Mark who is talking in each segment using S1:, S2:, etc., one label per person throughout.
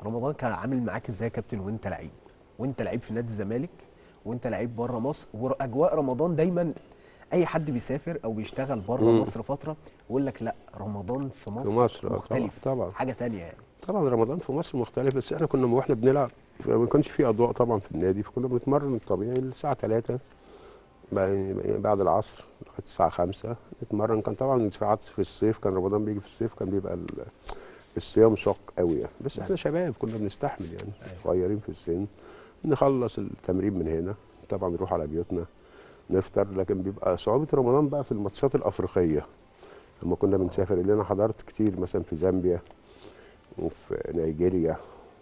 S1: رمضان كان عامل معاك ازاي يا كابتن وانت لعيب وانت لعيب في نادي الزمالك وانت لعيب بره مصر واجواء رمضان دايما اي حد بيسافر او بيشتغل بره
S2: مم.
S1: مصر فتره يقول لك لا رمضان في مصر,
S2: في مصر آه،
S1: مختلف
S2: طبعا طبعا
S1: حاجه تانية يعني
S2: طبعا رمضان في مصر مختلف بس احنا كنا واحنا بنلعب ما كانش في اضواء طبعا في النادي فكنا بنتمرن طبيعي الساعه 3 بعد العصر لغايه الساعه 5 نتمرن كان طبعا ساعات في الصيف كان رمضان بيجي في الصيف كان بيبقى ال- الصيام شاق قوي يعني بس احنا شباب كنا بنستحمل يعني
S1: أيوة.
S2: صغيرين في السن نخلص التمرين من هنا طبعا نروح على بيوتنا نفطر لكن بيبقى صعوبه رمضان بقى في الماتشات الافريقيه لما كنا بنسافر اللي انا حضرت كتير مثلا في زامبيا وفي نيجيريا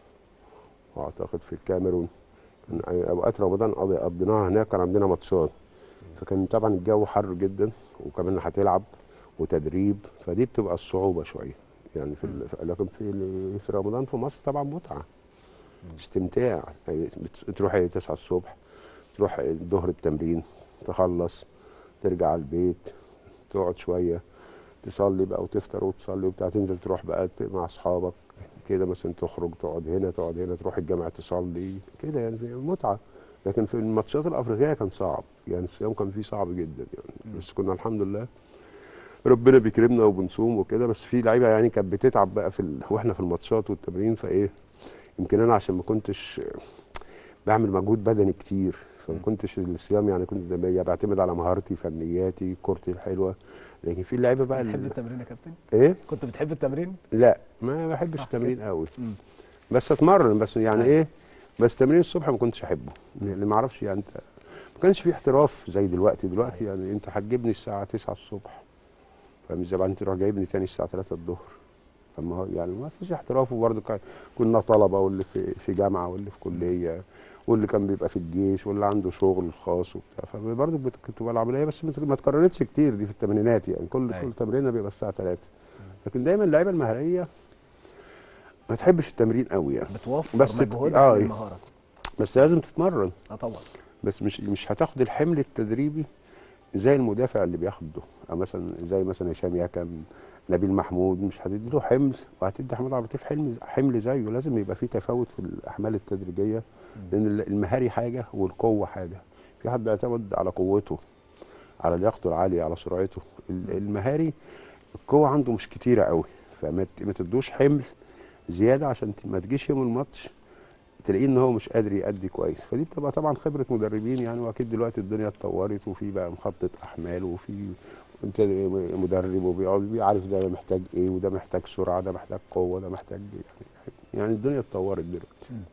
S2: واعتقد في الكاميرون كان أي- اوقات رمضان قضي- قضيناها هناك كان عندنا ماتشات فكان طبعا الجو حر جدا وكمان هتلعب وتدريب فدي بتبقى الصعوبه شويه يعني في ال- لكن في ال- في رمضان في مصر طبعا متعه استمتاع يعني بت- تروح 9 الصبح تروح الظهر التمرين تخلص ترجع البيت تقعد شويه تصلي بقى وتفطر وتصلي وبتاع تنزل تروح بقى ت- مع اصحابك كده مثلا تخرج تقعد هنا تقعد هنا تروح الجامعه تصلي كده يعني في متعه لكن في الماتشات الافريقيه كان صعب يعني الصيام كان فيه صعب جدا يعني بس كنا الحمد لله ربنا بيكرمنا وبنصوم وكده بس في لعيبه يعني كانت بتتعب بقى في ال... واحنا في الماتشات والتمرين فايه يمكن انا عشان ما كنتش بعمل مجهود بدني كتير فما كنتش الصيام يعني كنت دمية بعتمد على مهارتي فنياتي كورتي الحلوه لكن في لعيبه بقى
S1: بتحب
S2: ال-
S1: التمرين يا كابتن
S2: ايه
S1: كنت بتحب التمرين
S2: لا ما بحبش
S1: صح
S2: التمرين قوي
S1: مم.
S2: بس اتمرن بس يعني
S1: أيوة.
S2: ايه بس تمرين الصبح ما كنتش احبه اللي ما اعرفش يعني انت ما كانش في احتراف زي دلوقتي دلوقتي
S1: صحيح.
S2: يعني انت هتجيبني الساعه 9 الصبح فمش زي بعدين تروح جايبني تاني الساعه 3 الظهر فما هو يعني ما فيش احتراف وبرضه كا- كنا طلبه واللي في في جامعه واللي في كليه واللي كان بيبقى في الجيش واللي عنده شغل خاص وبتاع فبرضه بت- كنت بتبقى العمليه بس ما ما اتكررتش كتير دي في الثمانينات يعني كل
S1: أيوة.
S2: كل تمرينه بيبقى الساعه 3 لكن دايما اللعيبه المهريه ما تحبش التمرين قوي يعني
S1: بتوفر
S2: بس ت-
S1: مجهود
S2: آه،
S1: عن
S2: إيه.
S1: المهاره
S2: بس لازم تتمرن
S1: اه طبعا
S2: بس مش مش هتاخد الحمل التدريبي زي المدافع اللي بياخده او مثلا زي مثلا هشام يكن نبيل محمود مش هتدي له حمل وهتدي حماد عبد اللطيف حمل حمل زيه لازم يبقى في تفاوت في الاحمال التدريجيه لان ال- المهاري حاجه والقوه حاجه في حد بيعتمد على قوته على لياقته العاليه على سرعته ال- المهاري القوه عنده مش كتيره قوي فما ت- ما تدوش حمل زياده عشان ت- ما تجيش يوم الماتش تلاقيه ان هو مش قادر يأدي كويس فدي بتبقى طبعا خبره مدربين يعني واكيد دلوقتي الدنيا اتطورت وفي بقى مخطط احمال وفي انت مدرب وبيقعد بيعرف ده محتاج ايه وده محتاج سرعه ده محتاج قوه ده محتاج يعني يعني الدنيا اتطورت دلوقتي